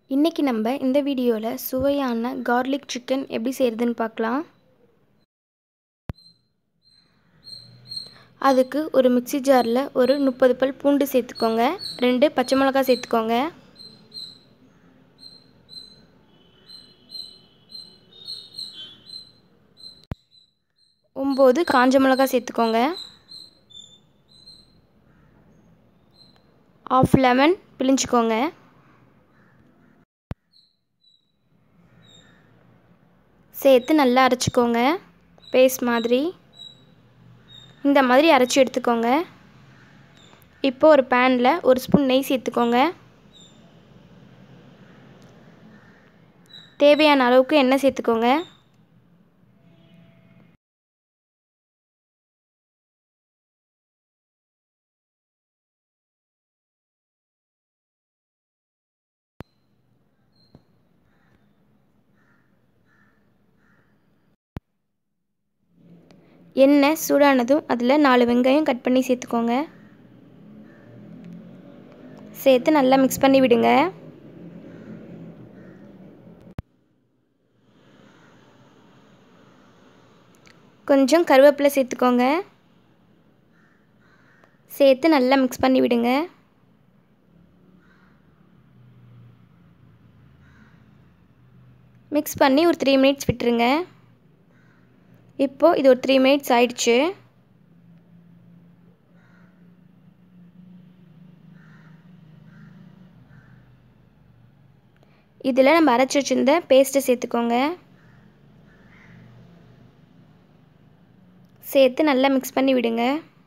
இன்றைக்கி நம்ம இந்த வீடியோவில் சுவையான கார்லிக் சிக்கன் எப்படி செய்கிறதுன்னு பார்க்கலாம் அதுக்கு ஒரு மிக்சி ஜாரில் ஒரு முப்பது பல் பூண்டு சேர்த்துக்கோங்க ரெண்டு பச்சை மிளகாய் சேர்த்துக்கோங்க ஒம்பது காஞ்ச மிளகாய் சேர்த்துக்கோங்க ஆஃப் லெமன் பிழிஞ்சிக்கோங்க சேர்த்து நல்லா அரைச்சிக்கோங்க பேஸ்ட் மாதிரி இந்த மாதிரி அரைச்சி எடுத்துக்கோங்க இப்போ ஒரு பேனில் ஒரு ஸ்பூன் நெய் சேர்த்துக்கோங்க தேவையான அளவுக்கு எண்ணெய் சேர்த்துக்கோங்க எண்ணெய் சூடானதும் அதில் நாலு வெங்காயம் கட் பண்ணி சேர்த்துக்கோங்க சேர்த்து நல்லா மிக்ஸ் பண்ணி விடுங்க கொஞ்சம் கருவேப்பிலை சேர்த்துக்கோங்க சேர்த்து நல்லா மிக்ஸ் பண்ணி விடுங்க மிக்ஸ் பண்ணி ஒரு த்ரீ மினிட்ஸ் விட்டுருங்க இப்போது இது ஒரு த்ரீ மினிட்ஸ் ஆயிடுச்சு இதில் நம்ம அரைச்சி வச்சுருந்த பேஸ்ட்டை சேர்த்துக்கோங்க சேர்த்து நல்லா மிக்ஸ் பண்ணி விடுங்க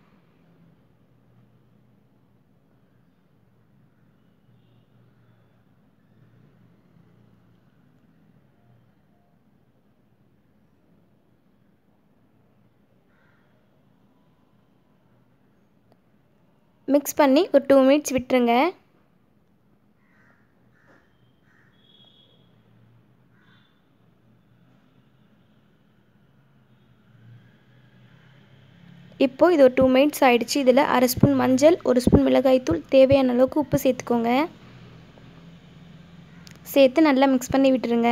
மிக்ஸ் பண்ணி ஒரு டூ மினிட்ஸ் விட்டுருங்க இப்போது இது ஒரு டூ மினிட்ஸ் ஆகிடுச்சு இதில் அரை ஸ்பூன் மஞ்சள் ஒரு ஸ்பூன் மிளகாய்த்தூள் தேவையான அளவுக்கு உப்பு சேர்த்துக்கோங்க சேர்த்து நல்லா மிக்ஸ் பண்ணி விட்டுருங்க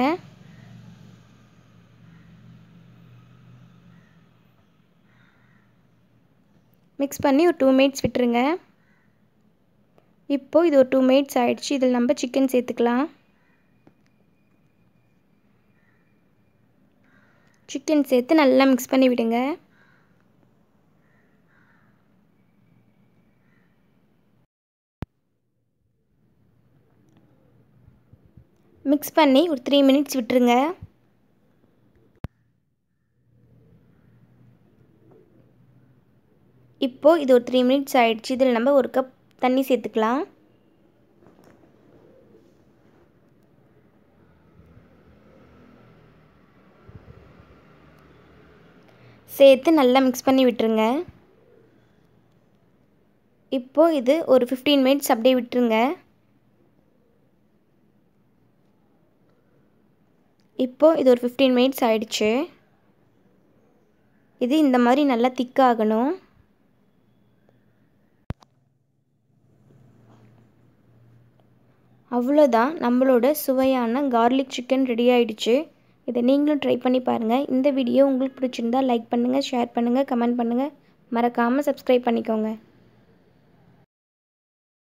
மிக்ஸ் பண்ணி ஒரு டூ மினிட்ஸ் விட்டுருங்க இப்போது இது ஒரு டூ மினிட்ஸ் ஆகிடுச்சு இதில் நம்ம சிக்கன் சேர்த்துக்கலாம் சிக்கன் சேர்த்து நல்லா மிக்ஸ் பண்ணி விடுங்க மிக்ஸ் பண்ணி ஒரு த்ரீ மினிட்ஸ் விட்டுருங்க இப்போது இது ஒரு த்ரீ மினிட்ஸ் ஆகிடுச்சு இதில் நம்ம ஒரு கப் தண்ணி சேர்த்துக்கலாம் சேர்த்து நல்லா மிக்ஸ் பண்ணி விட்டுருங்க இப்போது இது ஒரு ஃபிஃப்டீன் மினிட்ஸ் அப்படியே விட்டுருங்க இப்போது இது ஒரு ஃபிஃப்டீன் மினிட்ஸ் ஆயிடுச்சு இது இந்த மாதிரி நல்லா திக்காகணும் அவ்வளோதான் நம்மளோட சுவையான கார்லிக் சிக்கன் ரெடி ஆகிடுச்சு இதை நீங்களும் ட்ரை பண்ணி பாருங்கள் இந்த வீடியோ உங்களுக்கு பிடிச்சிருந்தா லைக் பண்ணுங்கள் ஷேர் பண்ணுங்கள் கமெண்ட் பண்ணுங்கள் மறக்காமல் சப்ஸ்கிரைப் பண்ணிக்கோங்க